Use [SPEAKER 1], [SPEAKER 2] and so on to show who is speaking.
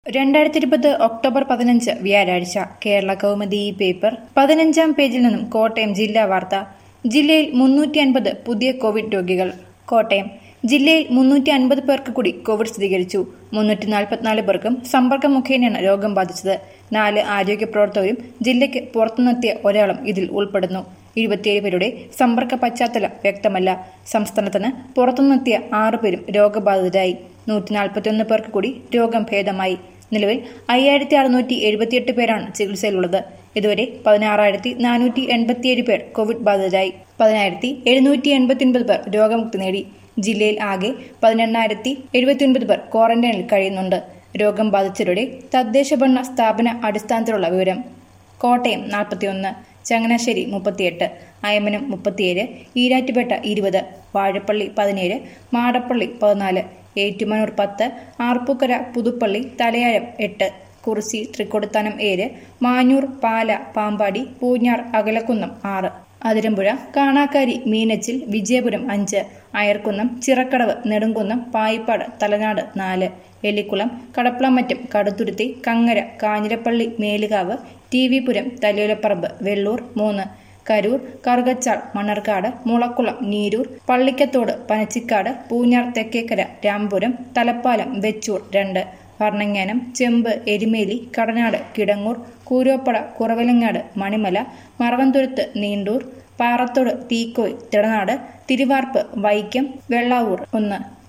[SPEAKER 1] രണ്ടായിരത്തി ഇരുപത് ഒക്ടോബർ പതിനഞ്ച് വ്യാഴാഴ്ച കേരള കൗമുദി ഈ പേപ്പർ പതിനഞ്ചാം പേജിൽ നിന്നും കോട്ടയം ജില്ലാ വാർത്ത ജില്ലയിൽ മുന്നൂറ്റി അൻപത് പുതിയ കോവിഡ് രോഗികൾ കോട്ടയം ജില്ലയിൽ മുന്നൂറ്റി അൻപത് പേർക്ക് കൂടി കോവിഡ് സ്ഥിരീകരിച്ചു മുന്നൂറ്റി നാൽപ്പത്തിനാല് പേർക്കും സമ്പർക്കം മുഖേനയാണ് രോഗം ബാധിച്ചത് നാല് ആരോഗ്യ പ്രവർത്തകരും ജില്ലയ്ക്ക് പുറത്തുനിന്നെത്തിയ ഒരാളും ഇതിൽ ഉൾപ്പെടുന്നു ഇരുപത്തിയേഴ് പേരുടെ സമ്പർക്ക പശ്ചാത്തലം വ്യക്തമല്ല സംസ്ഥാനത്തിന് പുറത്തുനിന്നെത്തിയ ആറ് പേരും രോഗബാധിതരായി നൂറ്റി നാൽപ്പത്തിയൊന്ന് പേർക്ക് കൂടി രോഗം ഭേദമായി നിലവിൽ അയ്യായിരത്തി അറുന്നൂറ്റി എഴുപത്തിയെട്ട് പേരാണ് ചികിത്സയിലുള്ളത് ഇതുവരെ പതിനാറായിരത്തി നാനൂറ്റി എൺപത്തിയേഴ് പേർ കോവിഡ് ബാധിതരായി പതിനായിരത്തി എഴുന്നൂറ്റി എൺപത്തിയൊൻപത് പേർ രോഗമുക്തി നേടി ജില്ലയിൽ ആകെ പതിനെണ്ണായിരത്തി എഴുപത്തിയൊൻപത് പേർ ക്വാറന്റൈനിൽ കഴിയുന്നുണ്ട് രോഗം ബാധിച്ചവരുടെ തദ്ദേശ ഭരണ സ്ഥാപന അടിസ്ഥാനത്തിലുള്ള വിവരം കോട്ടയം നാൽപ്പത്തിയൊന്ന് ചങ്ങനാശ്ശേരി മുപ്പത്തിയെട്ട് അയമനം മുപ്പത്തിയേഴ് ഈരാറ്റുപേട്ട ഇരുപത് വാഴപ്പള്ളി പതിനേഴ് മാടപ്പള്ളി പതിനാല് ഏറ്റുമാനൂർ പത്ത് ആർപ്പൂക്കര പുതുപ്പള്ളി തലയാരം എട്ട് കുറിച്ചി തൃക്കൊടുത്താനം ഏഴ് മാഞ്ഞൂർ പാല പാമ്പാടി പൂഞ്ഞാർ അകലക്കുന്നം ആറ് അതിരമ്പുഴ കാണാക്കാരി മീനച്ചിൽ വിജയപുരം അഞ്ച് അയർക്കുന്നം ചിറക്കടവ് നെടുങ്കുന്നം പായിപ്പാട് തലനാട് നാല് എലിക്കുളം കടപ്ലമറ്റം കടുത്തുരുത്തി കങ്ങര കാഞ്ഞിരപ്പള്ളി മേലുകാവ് ടി വി പുരം തലയോലപ്പറമ്പ് വെള്ളൂർ മൂന്ന് കരൂർ കറുകച്ചാൾ മണ്ണർക്കാട് മുളക്കുളം നീരൂർ പള്ളിക്കത്തോട് പനച്ചിക്കാട് പൂഞ്ഞാർ തെക്കേക്കര രാംപുരം തലപ്പാലം വെച്ചൂർ രണ്ട് ഭരണങ്ങാനം ചെമ്പ് എരുമേലി കടനാട് കിടങ്ങൂർ കൂരോപ്പട കുറവലങ്ങാട് മണിമല മറവന്തുരുത്ത് നീണ്ടൂർ പാറത്തോട് തീക്കോയ് തിടനാട് തിരുവാർപ്പ് വൈക്കം വെള്ളാവൂർ ഒന്ന്